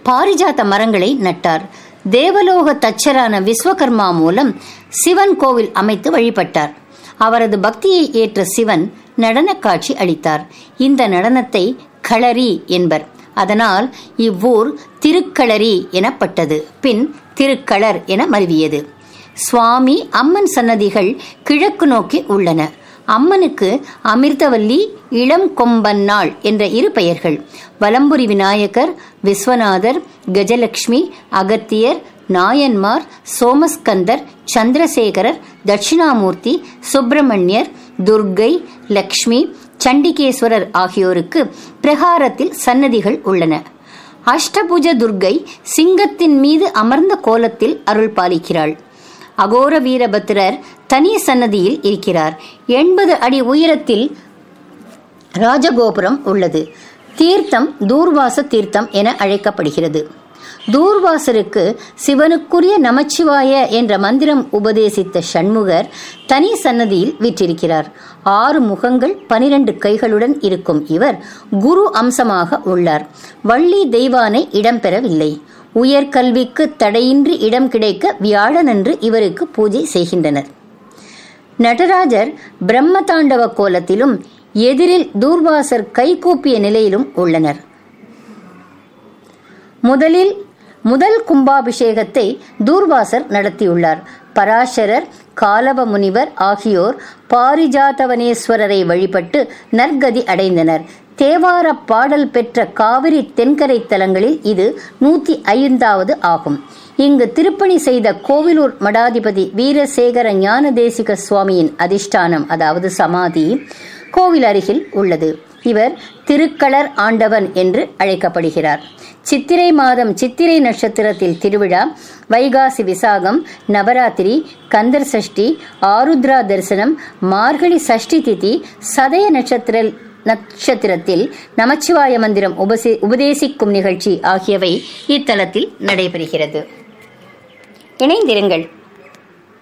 பாரிஜாத மரங்களை நட்டார் தேவலோக தச்சரான விஸ்வகர்மா மூலம் சிவன் கோவில் அமைத்து வழிபட்டார் அவரது பக்தியை ஏற்ற சிவன் நடனக் காட்சி அளித்தார் இந்த நடனத்தை களரி என்பர் அதனால் இவ்வூர் திருக்களரி எனப்பட்டது பின் திருக்களர் என மருவியது சுவாமி அம்மன் சன்னதிகள் கிழக்கு நோக்கி உள்ளன அம்மனுக்கு அமிர்தவல்லி இளம் கொம்பன்னாள் என்ற இரு பெயர்கள் வலம்புரி விநாயகர் விஸ்வநாதர் கஜலட்சுமி அகத்தியர் நாயன்மார் சோமஸ்கந்தர் சந்திரசேகரர் தட்சிணாமூர்த்தி சுப்பிரமணியர் துர்க்கை லக்ஷ்மி சண்டிகேஸ்வரர் ஆகியோருக்கு பிரகாரத்தில் சன்னதிகள் உள்ளன அஷ்டபுஜ துர்க்கை சிங்கத்தின் மீது அமர்ந்த கோலத்தில் அருள் பாலிக்கிறாள் அகோர வீரபத்திரர் தனி சன்னதியில் இருக்கிறார் எண்பது அடி உயரத்தில் ராஜகோபுரம் உள்ளது தீர்த்தம் தூர்வாச தீர்த்தம் என அழைக்கப்படுகிறது தூர்வாசருக்கு சிவனுக்குரிய நமச்சிவாய என்ற மந்திரம் உபதேசித்த சண்முகர் தனி சன்னதியில் விற்றிருக்கிறார் ஆறு முகங்கள் பனிரெண்டு கைகளுடன் இருக்கும் இவர் குரு அம்சமாக உள்ளார் வள்ளி தெய்வானை இடம்பெறவில்லை உயர்கல்விக்கு தடையின்றி இடம் கிடைக்க வியாழனன்று இவருக்கு பூஜை செய்கின்றனர் நடராஜர் பிரம்ம தாண்டவ கோலத்திலும் எதிரில் தூர்வாசர் கைகூப்பிய நிலையிலும் உள்ளனர் முதலில் முதல் கும்பாபிஷேகத்தை தூர்வாசர் நடத்தியுள்ளார் பராசரர் காலவ முனிவர் ஆகியோர் பாரிஜாதவனேஸ்வரரை வழிபட்டு நற்கதி அடைந்தனர் தேவார பாடல் பெற்ற காவிரி தென்கரை தலங்களில் இது நூத்தி ஐந்தாவது ஆகும் இங்கு திருப்பணி செய்த கோவிலூர் மடாதிபதி வீரசேகர ஞான தேசிக சுவாமியின் அதிஷ்டானம் அதாவது சமாதி கோவில் அருகில் உள்ளது இவர் திருக்களர் ஆண்டவன் என்று அழைக்கப்படுகிறார் சித்திரை மாதம் சித்திரை நட்சத்திரத்தில் திருவிழா வைகாசி விசாகம் நவராத்திரி கந்தர் சஷ்டி ஆருத்ரா தரிசனம் மார்கழி சஷ்டி திதி சதய நட்சத்திர நட்சத்திரத்தில் நமச்சிவாய மந்திரம் உபசே உபதேசிக்கும் நிகழ்ச்சி ஆகியவை இத்தலத்தில் நடைபெறுகிறது இணைந்திருங்கள்